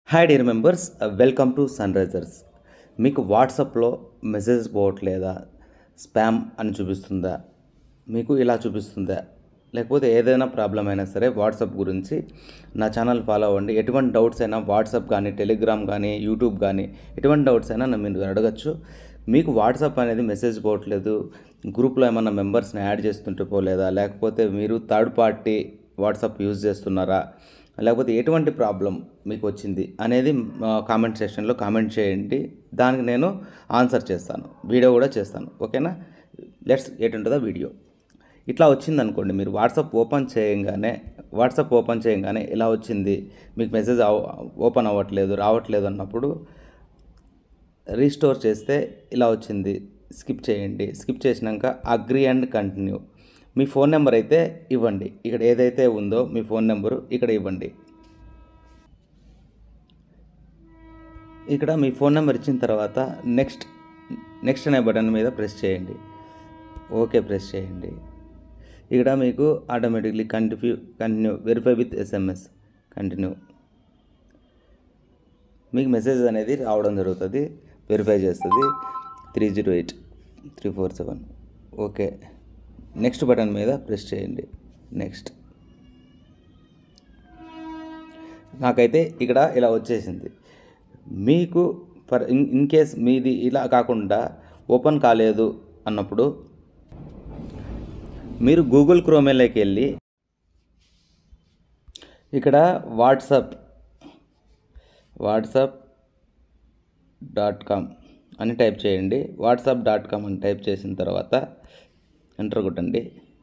hi dear members welcome to sun risers మీకు వాట్సాప్లో message పోవట్లేదా spam అని చూపిస్తుందా మీకు ఇలా చూపిస్తుందా లేకపోతే ఏదైనా ప్రాబ్లం అయినా సరే వాట్సాప్ గురించి నా ఛానల్ ఫాలో అవ్వండి ఎటువంటి డౌట్స్ అయినా వాట్సాప్ కానీ టెలిగ్రామ్ కానీ యూట్యూబ్ కానీ ఎటువంటి డౌట్స్ అయినా నన్ను మీరు అడగచ్చు మీకు వాట్సాప్ అనేది మెసేజ్ పోవట్లేదు గ్రూప్లో ఏమన్నా మెంబర్స్ని యాడ్ చేస్తుంటే పోలేదా లేకపోతే మీరు థర్డ్ పార్టీ వాట్సాప్ యూజ్ చేస్తున్నారా లేకపోతే ఎటువంటి ప్రాబ్లం మీకు వచ్చింది అనేది కామెంట్ సెక్షన్లో కామెంట్ చేయండి దానికి నేను ఆన్సర్ చేస్తాను వీడియో కూడా చేస్తాను ఓకేనా let's get into the video ఇట్లా వచ్చింది అనుకోండి మీరు వాట్సాప్ ఓపెన్ చేయంగానే వాట్సాప్ ఓపెన్ చేయంగానే ఇలా వచ్చింది మీకు మెసేజ్ ఓపెన్ అవ్వట్లేదు రావట్లేదు అన్నప్పుడు రీస్టోర్ చేస్తే ఇలా వచ్చింది స్కిప్ చేయండి స్కిప్ చేసినాక అగ్రి అండ్ కంటిన్యూ మీ ఫోన్ నెంబర్ అయితే ఇవ్వండి ఇక్కడ ఏదైతే ఉందో మీ ఫోన్ నెంబరు ఇక్కడ ఇవ్వండి ఇక్కడ మీ ఫోన్ నెంబర్ ఇచ్చిన తర్వాత నెక్స్ట్ నెక్స్ట్ అనే బటన్ మీద ప్రెస్ చేయండి ఓకే ప్రెస్ చేయండి ఇక్కడ మీకు automatically continue continue verify with SMS continue మీకు మెసేజ్ అనేది రావడం జరుగుతుంది వెరిఫై చేస్తుంది three zero eight three four seven okay next button మీద ప్రెస్ చేయండి నెక్స్ట్ నాకైతే ఇక్కడ ఇలా వచ్చేసింది మీకు ఫర్ ఇన్ ఇన్ కేస్ మీది ఇలా కాకుండా ఓపెన్ కాలేదు అన్నప్పుడు మీరు గూగుల్ క్రోమేలోకి వెళ్ళి ఇక్కడ వాట్సాప్ వాట్సాప్ డాట్ కామ్ అని టైప్ చేయండి వాట్సాప్ డాట్ కామ్ అని టైప్ చేసిన తర్వాత ఎంటర్ కొట్టండి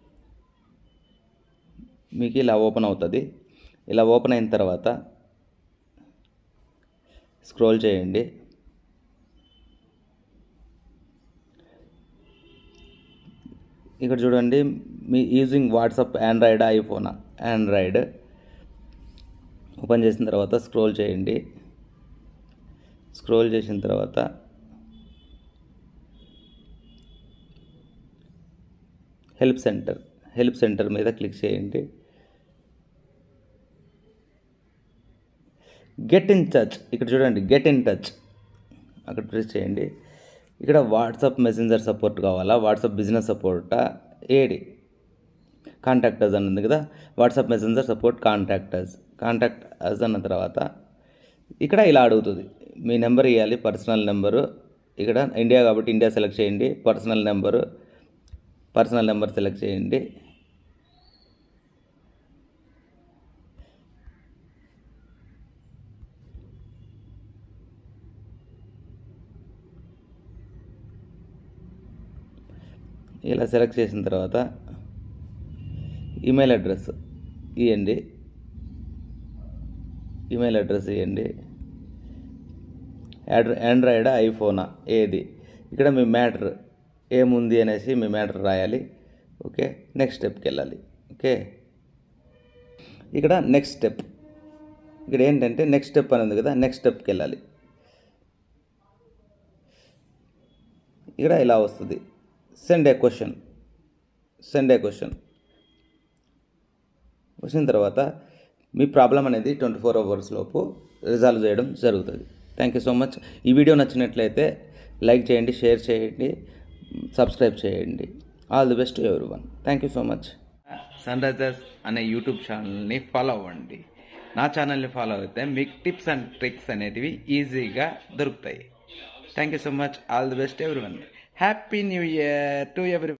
మీకు ఇలా ఓపెన్ అవుతుంది ఇలా ఓపెన్ అయిన తర్వాత స్క్రోల్ చేయండి ఇక్కడ చూడండి మీ యూజింగ్ వాట్సాప్ ఆండ్రాయిడ్ ఐఫోనా ఆండ్రాయిడ్ ఓపెన్ చేసిన తర్వాత స్క్రోల్ చేయండి స్క్రోల్ చేసిన తర్వాత హెల్ప్ సెంటర్ హెల్ప్ సెంటర్ మీద క్లిక్ చేయండి గెట్ ఇన్ టచ్ ఇక్కడ చూడండి గెట్ ఇన్ టచ్ అక్కడ ప్రెస్ చేయండి ఇక్కడ వాట్సాప్ మెసెంజర్ సపోర్ట్ కావాలా వాట్సాప్ బిజినెస్ సపోర్టా ఏడి కాంటాక్టర్స్ అని ఉంది కదా WhatsApp messenger support contact us contact us అన్న తర్వాత ఇక్కడ ఇలా అడుగుతుంది మీ నెంబర్ ఇవ్వాలి పర్సనల్ నెంబరు ఇక్కడ ఇండియా కాబట్టి ఇండియా సెలెక్ట్ చేయండి personal number personal number select చేయండి ఇలా సెలెక్ట్ చేసిన తర్వాత ఈమెయిల్ అడ్రస్ ఇవ్వండి ఈమెయిల్ అడ్రస్ ఇవ్వండి ఆండ్రాయిడ్ ఐఫోనా ఏది ఇక్కడ మీ మ్యాటర్ ఏముంది అనేసి మీ మ్యాటర్ రాయాలి ఓకే నెక్స్ట్ స్టెప్కి వెళ్ళాలి ఓకే ఇక్కడ నెక్స్ట్ స్టెప్ ఇక్కడ ఏంటంటే నెక్స్ట్ స్టెప్ అని ఉంది కదా నెక్స్ట్ స్టెప్కి వెళ్ళాలి ఇక్కడ ఇలా వస్తుంది send a question send a question వచ్చిన తర్వాత మీ ప్రాబ్లం అనేది ట్వంటీ ఫోర్ అవర్స్ లోపు రిజాల్వ్ చేయడం జరుగుతుంది థ్యాంక్ యూ సో మచ్ ఈ వీడియో నచ్చినట్లయితే లైక్ చేయండి షేర్ చేయండి సబ్స్క్రైబ్ చేయండి all the best everyone thank you so much sun risers అనే యూట్యూబ్ ఛానల్ని ఫాలో అవ్వండి నా ఛానల్ని ఫాలో అయితే మీకు టిప్స్ అండ్ ట్రిక్స్ అనేటివి ఈజీగా దొరుకుతాయి thank you so much all the best everyone happy new year to ఎవరి